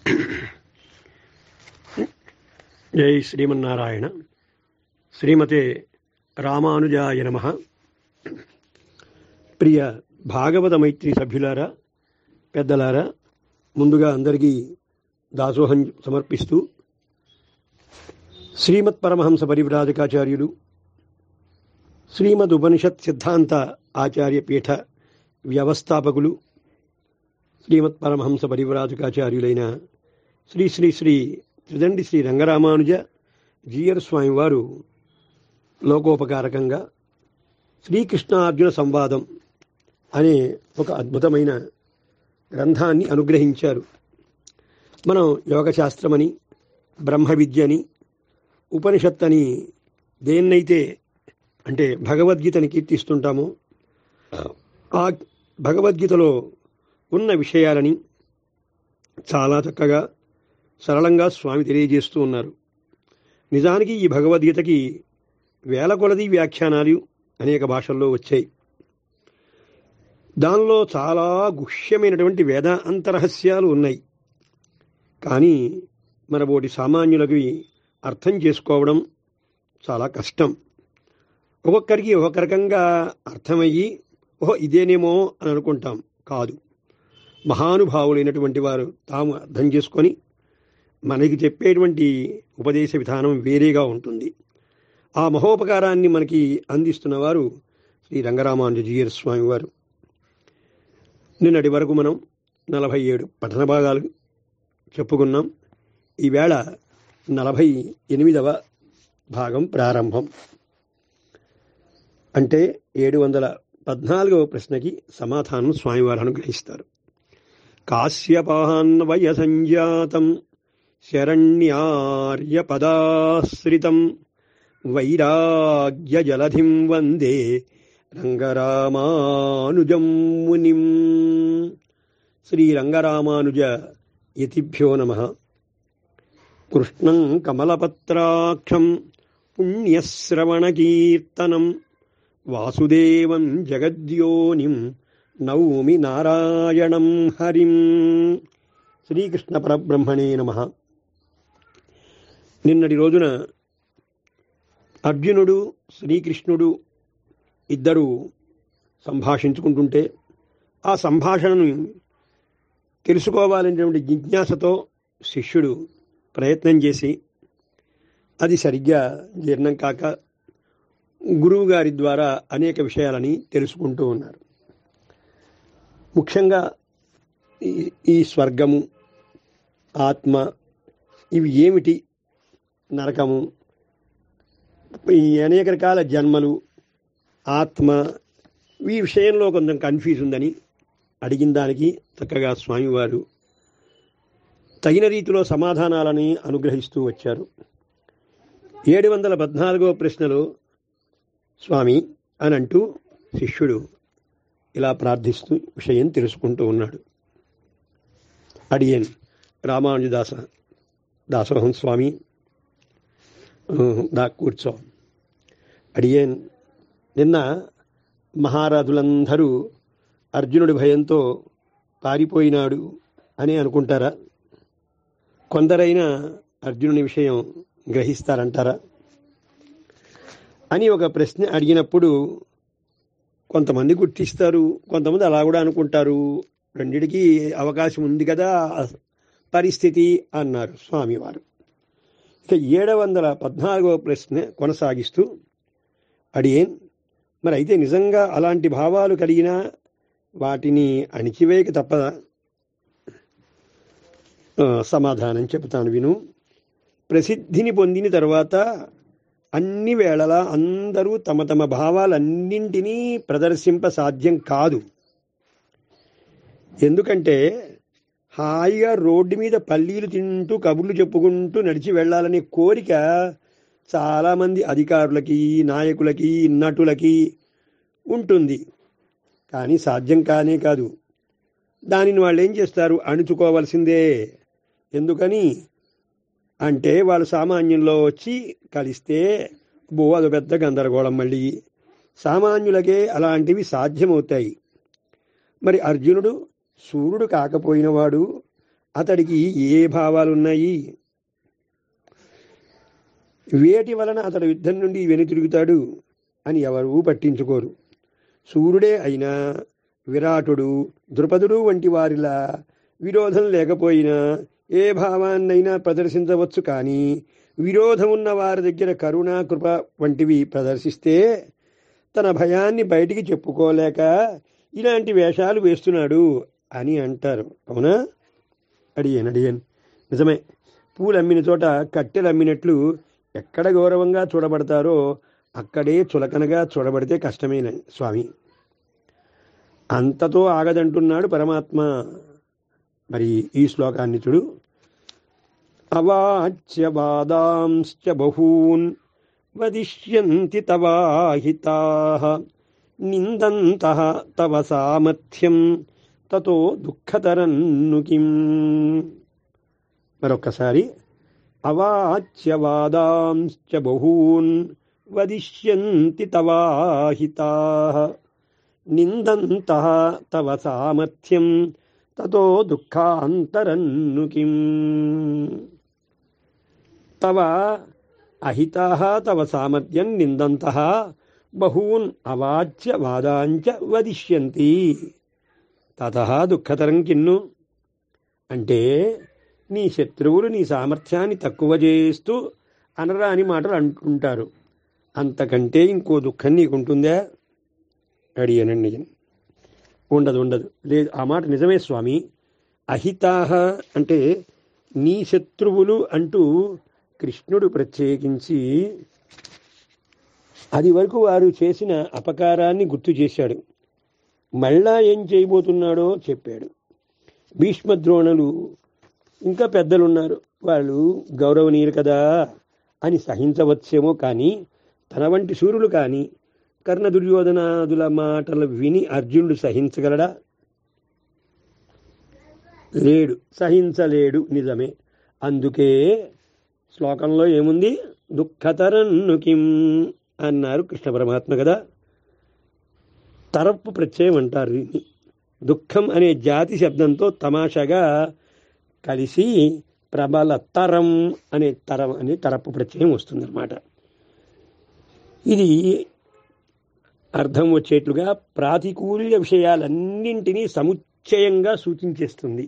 జై శ్రీమన్నారాయణ శ్రీమతే రామానుజాయ నమ ప్రియ భాగవత మైత్రి సభ్యులారా పెద్దలారా ముందుగా అందరికీ దాసోహం సమర్పిస్తూ శ్రీమత్ పరమహంస పరివ్రాజకాచార్యులు శ్రీమద్ ఉపనిషత్ సిద్ధాంత ఆచార్య పీఠ వ్యవస్థాపకులు శ్రీమత్ పరమహంస పరివ్రాజకాచార్యులైన శ్రీ శ్రీ శ్రీ త్రిదండి శ్రీ రంగరామానుజ జీయర్ స్వామి వారు లోకోపకారకంగా శ్రీకృష్ణార్జున సంవాదం అనే ఒక అద్భుతమైన గ్రంథాన్ని అనుగ్రహించారు మనం యోగశాస్త్రమని బ్రహ్మ విద్యని ఉపనిషత్ అని దేన్నైతే అంటే భగవద్గీతని కీర్తిస్తుంటామో ఆ భగవద్గీతలో ఉన్న విషయాలని చాలా చక్కగా సరళంగా స్వామి తెలియజేస్తూ ఉన్నారు నిజానికి ఈ భగవద్గీతకి వేల కొలది వ్యాఖ్యానాలు అనేక భాషల్లో వచ్చాయి దానిలో చాలా గుహ్యమైనటువంటి వేద అంతరహస్యాలు ఉన్నాయి కానీ మన బోటి సామాన్యులకి అర్థం చేసుకోవడం చాలా కష్టం ఒక్కొక్కరికి ఒక్కొక్క రకంగా అర్థమయ్యి ఓహో ఇదేనేమో అని అనుకుంటాం కాదు మహానుభావులైనటువంటి వారు తాము అర్థం చేసుకొని మనకి చెప్పేటువంటి ఉపదేశ విధానం వేరేగా ఉంటుంది ఆ మహోపకారాన్ని మనకి అందిస్తున్నవారు శ్రీ రంగరామానుజీయర్ స్వామి వారు నిన్నటి వరకు మనం నలభై ఏడు పఠన భాగాలు చెప్పుకున్నాం ఈవేళ నలభై ఎనిమిదవ భాగం ప్రారంభం అంటే ఏడు వందల పద్నాలుగవ ప్రశ్నకి సమాధానం స్వామివారు అనుగ్రహిస్తారు కాశ్యపాన్వయ సంజాతం శరణ్యార్యపదాశ్రితం వైరాగ్యజలధిం వందే రంగరామానుజం మునిం శ్రీరంగరామానుజ యతిభ్యో నమ కృష్ణం కమలపత్రాక్షం పుణ్యశ్రవణకీర్తనం వాసుదేవం జగద్యోనిం నౌమి నారాయణం హరిం శ్రీకృష్ణ పరబ్రహ్మణే నమ నిన్నటి రోజున అర్జునుడు శ్రీకృష్ణుడు ఇద్దరు సంభాషించుకుంటుంటే ఆ సంభాషణను తెలుసుకోవాలనేటువంటి జిజ్ఞాసతో శిష్యుడు ప్రయత్నం చేసి అది సరిగ్గా జీర్ణం కాక గురువు గారి ద్వారా అనేక విషయాలని తెలుసుకుంటూ ఉన్నారు ముఖ్యంగా ఈ- ఈ స్వర్గము ఆత్మ ఇవి ఏమిటి నరకము ఈ అనేక రకాల జన్మలు ఆత్మ ఈ విషయంలో కొంచెం కన్ఫ్యూజ్ ఉందని అడిగిన దానికి చక్కగా స్వామివారు తగిన రీతిలో సమాధానాలని అనుగ్రహిస్తూ వచ్చారు ఏడు వందల పద్నాలుగో ప్రశ్నలో స్వామి అని అంటూ శిష్యుడు ఇలా ప్రార్థిస్తూ విషయం తెలుసుకుంటూ ఉన్నాడు అడియన్ రామానుజదాస దాసోహం స్వామి ఆ, దా కూర్చో అడియన్ నిన్న మహారాజులందరూ అర్జునుడి భయంతో పారిపోయినాడు అని అనుకుంటారా కొందరైనా అర్జునుని విషయం గ్రహిస్తారంటారా అని ఒక ప్రశ్న అడిగినప్పుడు కొంతమంది గుర్తిస్తారు కొంతమంది అలా కూడా అనుకుంటారు రెండిటికి అవకాశం ఉంది కదా పరిస్థితి అన్నారు స్వామివారు ఇక ఏడు వందల పద్నాలుగవ ప్రశ్న కొనసాగిస్తూ అడిగేన్ మరి అయితే నిజంగా అలాంటి భావాలు కలిగినా వాటిని అణిచివేయక తప్పదా ఆ, సమాధానం చెబుతాను విను ప్రసిద్ధిని పొందిన తర్వాత అన్ని వేళలా అందరూ తమ తమ భావాలన్నింటినీ ప్రదర్శింప సాధ్యం కాదు ఎందుకంటే హాయిగా రోడ్డు మీద పల్లీలు తింటూ కబుర్లు చెప్పుకుంటూ నడిచి వెళ్ళాలనే కోరిక చాలామంది అధికారులకి నాయకులకి నటులకి ఉంటుంది కానీ సాధ్యం కానే కాదు దానిని వాళ్ళు ఏం చేస్తారు అణుచుకోవలసిందే ఎందుకని అంటే వాళ్ళు సామాన్యంలో వచ్చి కలిస్తే బో అది పెద్ద గందరగోళం మళ్ళీ సామాన్యులకే అలాంటివి సాధ్యమవుతాయి మరి అర్జునుడు సూర్యుడు కాకపోయినవాడు అతడికి ఏ భావాలున్నాయి వేటి వలన అతడు యుద్ధం నుండి వెనుతిరుగుతాడు అని ఎవరూ పట్టించుకోరు సూర్యుడే అయినా విరాటుడు ద్రుపదుడు వంటి వారిలా విరోధం లేకపోయినా ఏ భావాన్నైనా ప్రదర్శించవచ్చు కానీ విరోధం ఉన్న వారి దగ్గర కరుణ కృప వంటివి ప్రదర్శిస్తే తన భయాన్ని బయటికి చెప్పుకోలేక ఇలాంటి వేషాలు వేస్తున్నాడు అని అంటారు అవునా అడిగాను అడిగాను నిజమే పూలు అమ్మిన చోట కట్టెలు అమ్మినట్లు ఎక్కడ గౌరవంగా చూడబడతారో అక్కడే చులకనగా చూడబడితే కష్టమేన స్వామి అంతతో ఆగదంటున్నాడు పరమాత్మ మరి ఈ శ్లోకాన్ని చూడు అవాచ్యవాదాంశ్చ బహూన్ వదిష్యంతి తవాహితా నిందంత తవ సామర్థ్యం తతో దుఃఖతరన్ను కిం మరొక్కసారి అవాచ్యవాదాంశ్చ బహూన్ వదిష్యంతి తవాహితా నిందంత తవ సామర్థ్యం తతో దుఃఖాంతరన్ను కిం తవ అహితా తవ సామర్థ్యం నిందంత బహూన్ అవాచ్య వాదాంచ వదిష్యంతి తత దుఃఖతరం కిన్ను అంటే నీ శత్రువులు నీ సామర్థ్యాన్ని తక్కువ చేస్తూ అనరాని మాటలు అంటుంటారు అంతకంటే ఇంకో దుఃఖం నీకుంటుందా అడిగానండి ఉండదు ఉండదు లేదు ఆ మాట నిజమే స్వామి అహితాహ అంటే నీ శత్రువులు అంటూ కృష్ణుడు ప్రత్యేకించి అది వరకు వారు చేసిన అపకారాన్ని గుర్తు చేశాడు మళ్ళా ఏం చేయబోతున్నాడో చెప్పాడు భీష్మద్రోణులు ఇంకా పెద్దలున్నారు వాళ్ళు గౌరవనీయులు కదా అని సహించవచ్చేమో కానీ తన వంటి సూర్యులు కానీ కర్ణ దుర్యోధనాదుల మాటలు విని అర్జునుడు సహించగలడా లేడు సహించలేడు నిజమే అందుకే శ్లోకంలో ఏముంది దుఃఖతరన్ను కిం అన్నారు కృష్ణ పరమాత్మ కదా తరపు ప్రత్యయం అంటారు దీన్ని దుఃఖం అనే జాతి శబ్దంతో తమాషాగా కలిసి ప్రబల తరం అనే తరం అనే తరపు ప్రత్యయం వస్తుందన్నమాట ఇది అర్థం వచ్చేట్లుగా ప్రాతికూల్య విషయాలన్నింటినీ సముచ్చయంగా సూచించేస్తుంది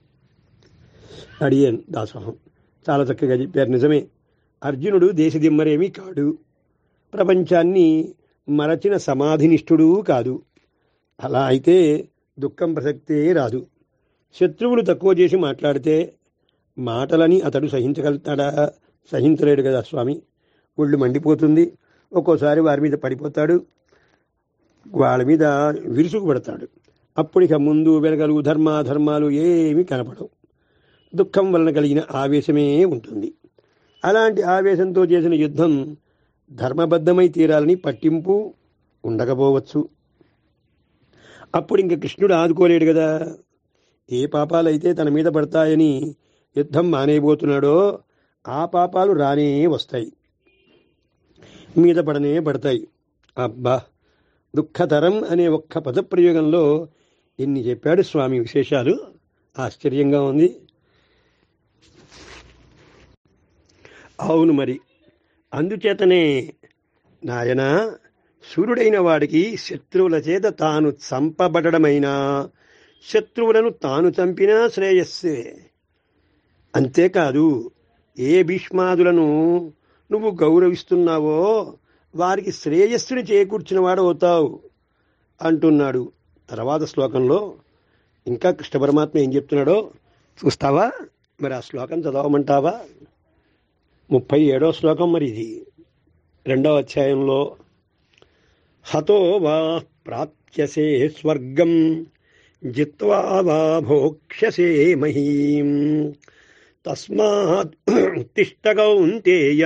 అడియన్ దాసోహం చాలా చక్కగా చెప్పారు నిజమే అర్జునుడు దేశదిమ్మరేమీ కాడు ప్రపంచాన్ని మరచిన సమాధినిష్ఠుడు కాదు అలా అయితే దుఃఖం ప్రసక్తే రాదు శత్రువులు తక్కువ చేసి మాట్లాడితే మాటలని అతడు సహించగలుగుతాడా సహించలేడు కదా స్వామి ఒళ్ళు మండిపోతుంది ఒక్కోసారి వారి మీద పడిపోతాడు వాళ్ళ మీద విరుసుకు పడతాడు అప్పుడిక ముందు వెనకలు ధర్మాధర్మాలు ఏమీ కనపడవు దుఃఖం వలన కలిగిన ఆవేశమే ఉంటుంది అలాంటి ఆవేశంతో చేసిన యుద్ధం ధర్మబద్ధమై తీరాలని పట్టింపు ఉండకపోవచ్చు అప్పుడు ఇంక కృష్ణుడు ఆదుకోలేడు కదా ఏ పాపాలైతే తన మీద పడతాయని యుద్ధం మానేయబోతున్నాడో ఆ పాపాలు రానే వస్తాయి మీద పడనే పడతాయి అబ్బా దుఃఖతరం అనే ఒక్క పదప్రయోగంలో ఎన్ని చెప్పాడు స్వామి విశేషాలు ఆశ్చర్యంగా ఉంది అవును మరి అందుచేతనే నాయన సూర్యుడైన వాడికి శత్రువుల చేత తాను చంపబడమైనా శత్రువులను తాను చంపినా శ్రేయస్సే అంతేకాదు ఏ భీష్మాదులను నువ్వు గౌరవిస్తున్నావో వారికి శ్రేయస్సుని చేకూర్చిన వాడు అవుతావు అంటున్నాడు తర్వాత శ్లోకంలో ఇంకా కృష్ణ పరమాత్మ ఏం చెప్తున్నాడో చూస్తావా మరి ఆ శ్లోకం చదవమంటావా ముప్పై ఏడో శ్లోకం మరి ఇది రెండవ అధ్యాయంలో హతో వా ప్రాప్స్యసే స్వర్గం జిత్వా వా భోక్ష్యసే మహీం తస్మాత్ తిష్ట కౌంతేయ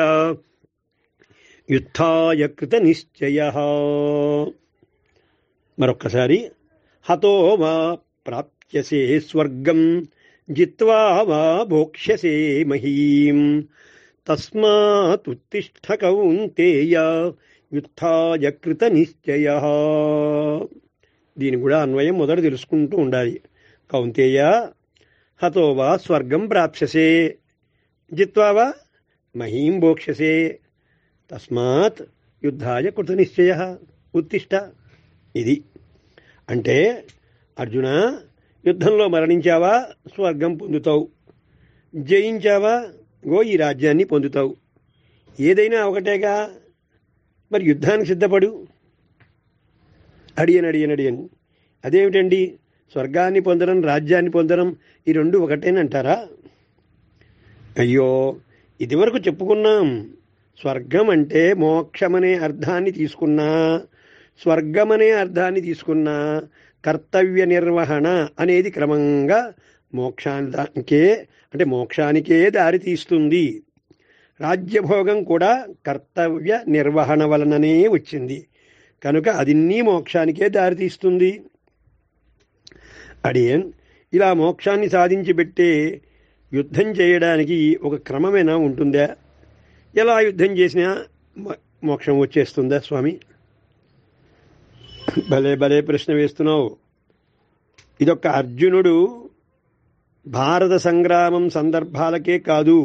యుద్ధాయ కృత నిశ్చయ మరొక్కసారి హతో వా ప్రాప్స్యసే స్వర్గం జిత్వా వా భోక్ష్యసే మహీం తస్మాత్ ఉత్తిష్ట కౌంతేయ యుద్ధాయ కృత నిశ్చయ దీని కూడా అన్వయం మొదట తెలుసుకుంటూ ఉండాలి కౌంతేయ హతో వా స్వర్గం ప్రాప్స్యసే జిత్వా వా మహీం భోక్ష్యసే తస్మాత్ యుద్ధాయ కృతనిశ్చయ ఉత్తిష్ట ఇది అంటే అర్జున యుద్ధంలో మరణించావా స్వర్గం పొందుతావు జయించావా గో ఈ రాజ్యాన్ని పొందుతావు ఏదైనా ఒకటేగా మరి యుద్ధానికి సిద్ధపడు అడియన్ అడియన్ అడియన్ అదేమిటండి స్వర్గాన్ని పొందడం రాజ్యాన్ని పొందడం ఈ రెండు ఒకటేనంటారా అయ్యో ఇదివరకు చెప్పుకున్నాం స్వర్గం అంటే మోక్షమనే అర్థాన్ని తీసుకున్నా స్వర్గమనే అర్థాన్ని తీసుకున్నా కర్తవ్య నిర్వహణ అనేది క్రమంగా మోక్షానికే అంటే మోక్షానికే దారి తీస్తుంది రాజ్యభోగం కూడా కర్తవ్య నిర్వహణ వలననే వచ్చింది కనుక అదిన్నీ మోక్షానికే దారి తీస్తుంది అడియన్ ఇలా మోక్షాన్ని సాధించి పెట్టే యుద్ధం చేయడానికి ఒక క్రమమైనా ఉంటుందా ఎలా యుద్ధం చేసినా మ- మోక్షం వచ్చేస్తుందా స్వామి భలే భలే ప్రశ్న వేస్తున్నావు ఇదొక్క అర్జునుడు భారత సంగ్రామం సందర్భాలకే కాదు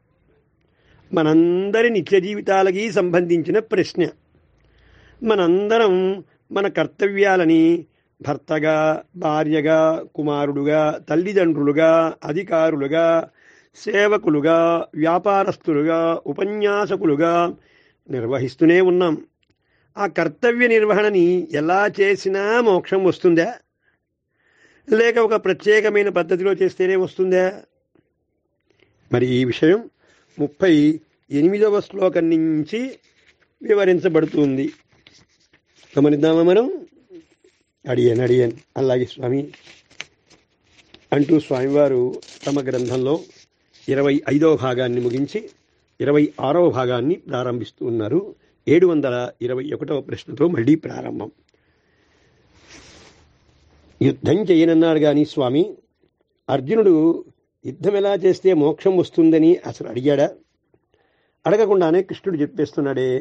మనందరి నిత్య జీవితాలకి సంబంధించిన ప్రశ్న మనందరం మన కర్తవ్యాలని భర్తగా భార్యగా కుమారుడుగా తల్లిదండ్రులుగా అధికారులుగా సేవకులుగా వ్యాపారస్తులుగా ఉపన్యాసకులుగా నిర్వహిస్తూనే ఉన్నాం ఆ కర్తవ్య నిర్వహణని ఎలా చేసినా మోక్షం వస్తుందా లేక ఒక ప్రత్యేకమైన పద్ధతిలో చేస్తేనే వస్తుందా మరి ఈ విషయం ముప్పై ఎనిమిదవ శ్లోకం నుంచి వివరించబడుతుంది గమనిద్దామా మనం అడియన్ అడియన్ అలాగే స్వామి అంటూ స్వామివారు తమ గ్రంథంలో ఇరవై ఐదవ భాగాన్ని ముగించి ఇరవై ఆరవ భాగాన్ని ప్రారంభిస్తూ ఉన్నారు ఏడు వందల ఇరవై ఒకటవ ప్రశ్నతో మళ్ళీ ప్రారంభం యుద్ధం చేయనన్నాడు కానీ స్వామి అర్జునుడు యుద్ధం ఎలా చేస్తే మోక్షం వస్తుందని అసలు అడిగాడా అడగకుండానే కృష్ణుడు చెప్పేస్తున్నాడే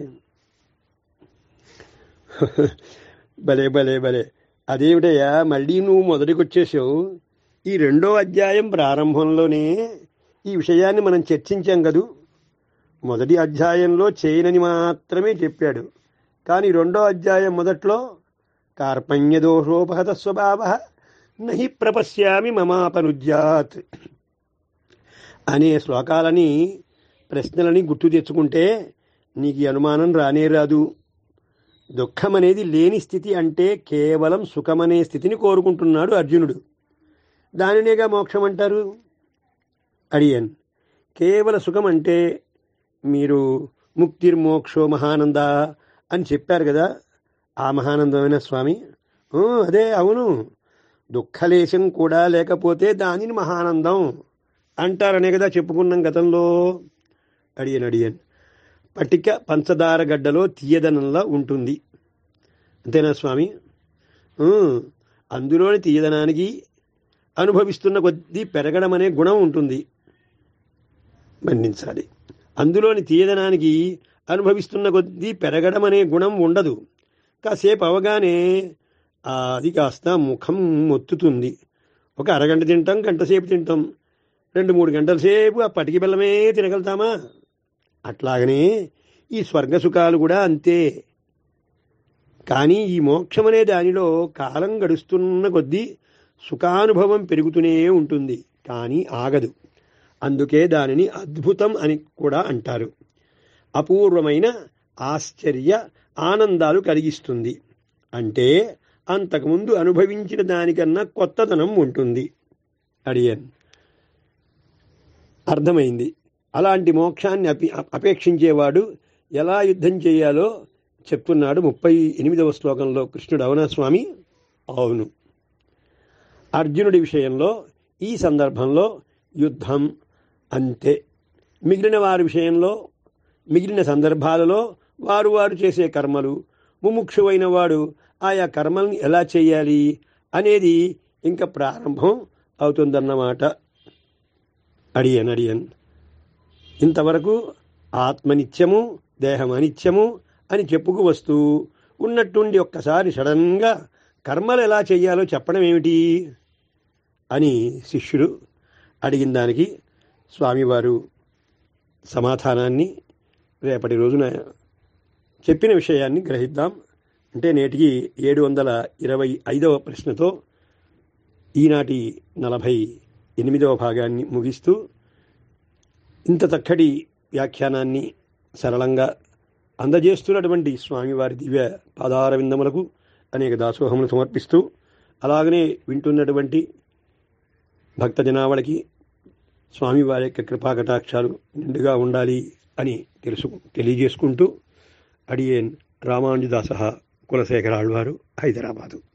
భలే భలే భలే అదేమిటయ్యా మళ్ళీ నువ్వు మొదటికొచ్చేసావు ఈ రెండో అధ్యాయం ప్రారంభంలోనే ఈ విషయాన్ని మనం చర్చించాం కదూ మొదటి అధ్యాయంలో చేయనని మాత్రమే చెప్పాడు కానీ రెండో అధ్యాయం మొదట్లో కార్పణ్యదోషోపహత స్వభావ నహి ప్రపశ్యామి మమాపనుజ్యాత్ అనే శ్లోకాలని ప్రశ్నలని గుర్తు తెచ్చుకుంటే నీకు ఈ అనుమానం రానే రాదు దుఃఖం అనేది లేని స్థితి అంటే కేవలం సుఖమనే స్థితిని కోరుకుంటున్నాడు అర్జునుడు దానినేగా మోక్షం అంటారు అడియన్ కేవల సుఖం అంటే మీరు ముక్తిర్మోక్షో మహానంద అని చెప్పారు కదా ఆ మహానందమైన స్వామి ఊ, అదే అవును దుఃఖలేశం కూడా లేకపోతే దానిని మహానందం అంటారనే కదా చెప్పుకున్నాం గతంలో అడియన్ అడియన్ పటిక పంచదార గడ్డలో తీయదనంలా ఉంటుంది అంతేనా స్వామి ఊ, అందులోని తీయదనానికి అనుభవిస్తున్న కొద్దీ పెరగడం అనే గుణం ఉంటుంది మన్నించాలి అందులోని తీయదనానికి అనుభవిస్తున్న కొద్దీ పెరగడం అనే గుణం ఉండదు కాసేపు అవగానే ఆ అది కాస్త ముఖం మొత్తుతుంది ఒక అరగంట తింటాం గంట సేపు తింటాం రెండు మూడు గంటల సేపు ఆ పటికి బెల్లమే తినగలుగుతామా అట్లాగనే ఈ స్వర్గ సుఖాలు కూడా అంతే కానీ ఈ మోక్షం అనే దానిలో కాలం గడుస్తున్న కొద్దీ సుఖానుభవం పెరుగుతూనే ఉంటుంది కానీ ఆగదు అందుకే దానిని అద్భుతం అని కూడా అంటారు అపూర్వమైన ఆశ్చర్య ఆనందాలు కలిగిస్తుంది అంటే అంతకుముందు అనుభవించిన దానికన్నా కొత్తదనం ఉంటుంది అడియన్ అర్థమైంది అలాంటి మోక్షాన్ని అపి అపేక్షించేవాడు ఎలా యుద్ధం చేయాలో చెప్తున్నాడు ముప్పై ఎనిమిదవ శ్లోకంలో కృష్ణుడు అవునా స్వామి అవును అర్జునుడి విషయంలో ఈ సందర్భంలో యుద్ధం అంతే మిగిలిన వారి విషయంలో మిగిలిన సందర్భాలలో వారు వారు చేసే కర్మలు ముముక్షువైన వాడు ఆయా కర్మల్ని ఎలా చేయాలి అనేది ఇంకా ప్రారంభం అవుతుందన్నమాట అడియన్ అడియన్ ఇంతవరకు ఆత్మనిత్యము దేహం అనిత్యము అని చెప్పుకు వస్తూ ఉన్నట్టుండి ఒక్కసారి సడన్గా కర్మలు ఎలా చేయాలో చెప్పడం ఏమిటి అని శిష్యుడు అడిగిన దానికి స్వామివారు సమాధానాన్ని రేపటి రోజున చెప్పిన విషయాన్ని గ్రహిద్దాం అంటే నేటికి ఏడు వందల ఇరవై ఐదవ ప్రశ్నతో ఈనాటి నలభై ఎనిమిదవ భాగాన్ని ముగిస్తూ ఇంత చక్కటి వ్యాఖ్యానాన్ని సరళంగా అందజేస్తున్నటువంటి స్వామివారి దివ్య పాదార విందములకు అనేక దాసోహములు సమర్పిస్తూ అలాగనే వింటున్నటువంటి భక్త జనావళికి స్వామివారి యొక్క కృపాకటాక్షాలు నిండుగా ఉండాలి అని తెలుసు తెలియజేసుకుంటూ అడియేన్ రామానుజదాస కులశేఖర ఆళ్వారు హైదరాబాదు